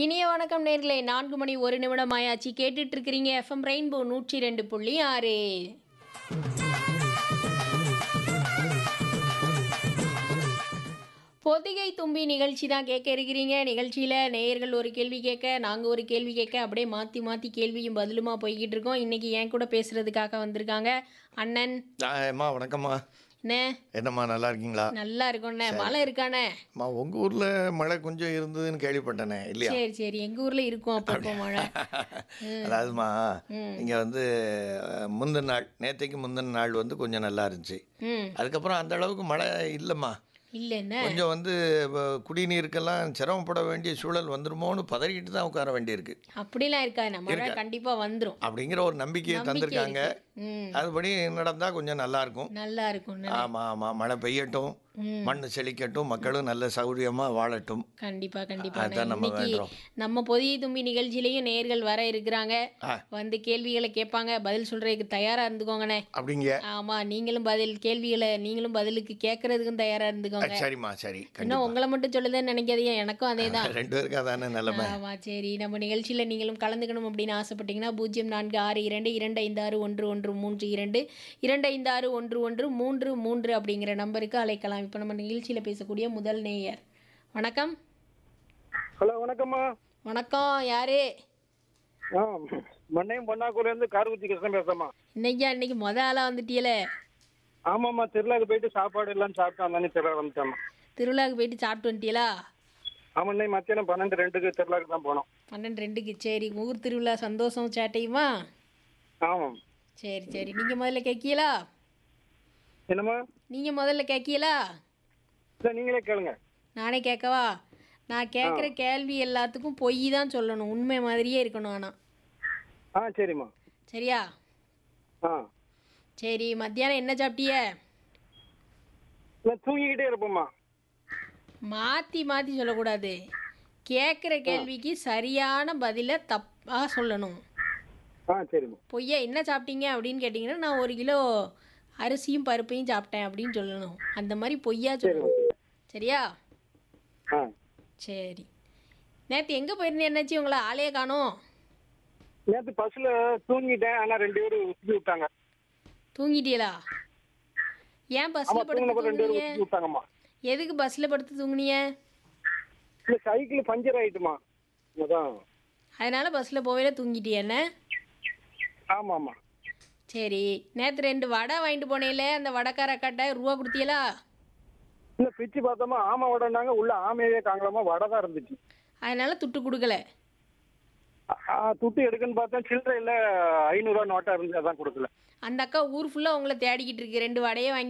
இனிய வணக்கம் நேர்களே நான்கு மணி ஒரு நிமிடம் ஆயாச்சு கேட்டுட்டு இருக்கிறீங்க எஃப்எம் ரெயின்போ நூற்றி ரெண்டு புள்ளி ஆறு பொதிகை தும்பி நிகழ்ச்சி தான் கேட்க இருக்கிறீங்க நிகழ்ச்சியில் நேயர்கள் ஒரு கேள்வி கேட்க நாங்கள் ஒரு கேள்வி கேட்க அப்படியே மாற்றி மாற்றி கேள்வியும் பதிலுமா போய்கிட்டு இருக்கோம் இன்னைக்கு என் கூட பேசுறதுக்காக வந்திருக்காங்க அண்ணன் அம்மா வணக்கம்மா என்ன என்னம்மா நல்லா இருக்கீங்களா நல்லா இருக்கோண்ணே மழை இருக்கானே அம்மா உங்கள் ஊரில் மழை கொஞ்சம் இருந்ததுன்னு கேள்விப்பட்டேனே இல்லையா சரி சரி எங்கள் ஊரில் இருக்கும் அப்பப்போ மழை அதாவதுமா இங்கே வந்து அஹ், முந்தின நாள் நேற்றைக்கு முந்தின நாள் வந்து கொஞ்சம் நல்லா இருந்துச்சு ம் அதுக்கப்புறம் அந்த அளவுக்கு மழை இல்லைம்மா இல்லை என்ன கொஞ்சம் வந்து அஹ், குடிநீருக்கெல்லாம் சிரமப்பட வேண்டிய சூழல் வந்துருமோன்னு பதறிக்கிட்டு தான் உட்கார வேண்டியிருக்கு அப்படிலாம் இருக்காது மழை கண்டிப்பா வந்துரும் அப்படிங்கிற ஒரு நம்பிக்கையை தந்திருக்காங்க ம் அதுபடி நடந்தால் கொஞ்சம் நல்லா இருக்கும் நல்லா இருக்கும் ஆமாம் ஆமாம் மழை பெய்யட்டும் ம். மண் செழிக்கட்டும் மக்களும் நல்ல சௌகரியமாக வாழட்டும் கண்டிப்பா கண்டிப்பா அதுதான் நம்ம இன்னைக்கு வேண்டுறோம். நம்ம பொதிய தும்பி நிகழ்ச்சியிலையும் நேர்கள் வர இருக்கிறாங்க ஆ. வந்து கேள்விகளை கேட்பாங்க பதில் சொல்றதுக்கு தயாரா இருந்துக்கோங்கண்ணே அப்படிங்க ஆமா நீங்களும் பதில் கேள்விகளை நீங்களும் பதிலுக்கு கேட்கறதுக்கும் தயாரா இருந்துக்கோங்க சரிம்மா சரி இன்னும் உங்களை மட்டும் சொல்லுதேன்னு நினைக்காதீங்க எனக்கும் அதே தான் ரெண்டு பேருக்கு அதானே நிலைமை ஆமா சரி நம்ம நிகழ்ச்சியில நீங்களும் கலந்துக்கணும் அப்படின்னு ஆசைப்பட்டீங்கன்னா பூஜ்ஜியம் நான்கு ஆறு இரண்டு இரண்டு ஐந்து ஆறு ஒன்று ஒன்று மூன்று இரண்டு இரண்டு ஐந்து ஆறு ஒன்று ஒன்று மூன்று மூன்று அப்படிங்கிற நம்பருக்கு அழைக்கலாம் இப்போ நம்ம நிகழ்ச்சியில பேசக்கூடிய முதல் நேயர் வணக்கம் ஹலோ வணக்கம்மா வணக்கம் யாரு ஆ மண்ணையும் பொன்னாக்கூர்லேருந்து கார்குச்சி கிருஷ்ணன் பேசுறேம்மா இன்னைக்கா இன்னைக்கு முத ஆளா வந்துட்டியல ஆமாம்மா திருவிழாக்கு போயிட்டு சாப்பாடு எல்லாம் சாப்பிட்டு அந்தானே திருவிழா வந்துட்டேம்மா திருவிழாவுக்கு போயிட்டு சாப்பிட்டு வந்துட்டியலா ஆமாம் இன்னைக்கு மத்தியானம் பன்னெண்டு ரெண்டுக்கு திருவிழாக்கு தான் போனோம் பன்னெண்டு ரெண்டுக்கு சரி ஊர் திருவிழா சந்தோஷம் சேட்டையுமா ஆமாம் சரி சரி நீங்க முதல்ல கேட்கீங்களா என்னம்மா நீங்க முதல்ல கேட்கீங்களா இல்லை நீங்களே கேளுங்க நானே கேட்கவா நான் கேட்குற கேள்வி எல்லாத்துக்கும் பொய் தான் சொல்லணும் உண்மை மாதிரியே இருக்கணும் ஆனால் ஆ சரிம்மா சரியா ஆ சரி மத்தியானம் என்ன சாப்பிட்டிய நான் தூங்கிக்கிட்டே இருப்போம்மா மாற்றி மாற்றி சொல்லக்கூடாது கேட்குற கேள்விக்கு சரியான பதிலை தப்பாக சொல்லணும் ஆ சரிம்மா பொய்யா என்ன சாப்பிட்டீங்க அப்படின்னு கேட்டிங்கன்னா நான் ஒரு கிலோ அரிசியும் பருப்பையும் சாப்பிட்டேன் அப்படின்னு சொல்லணும் அந்த மாதிரி பொய்யா சொல்லணும் சரியா ஆ சரி நேற்று எங்கே போயிருந்தேன் என்னாச்சு உங்களை ஆளையே காணோம் நேற்று பஸ்ஸில் தூங்கிட்டேன் ஆனால் ரெண்டு பேரும் உசுப்பி விட்டாங்க தூங்கிட்டீங்களா ஏன் பஸ்ஸில் ஆமாம் படுத்து தூங்கினப்ப ரெண்டு பேரும் தூங்குனீங்க உசுப்பி விட்டாங்கம்மா எதுக்கு பஸ்ஸில் படுத்து தூங்குனீங்க இல்லை சைக்கிள் பஞ்சர் ஆயிட்டுமா அதான் அதனால பஸ்ஸில் போவேல தூங்கிட்டியேண்ணே ஆமாம் ஆமாம் சரி நேற்று ரெண்டு வடை வாங்கிட்டு போனேல அந்த வடைக்கார அக்காட்ட ரூபா கொடுத்தியலா இல்லை பிச்சு பார்த்தோமா ஆமை வடைனாங்க உள்ள ஆமையே காங்கலாமா வடை தான் இருந்துச்சு அதனால துட்டு கொடுக்கல ஆ, துட்டு எடுக்குன்னு பார்த்தா சில்லறையில் ஐநூறுரூவா நோட்டாக இருந்து அதான் கொடுக்கல அந்த அக்கா ஊர் ஃபுல்லாக உங்களை தேடிக்கிட்டு இருக்கு ரெண்டு வடையை வாங்கி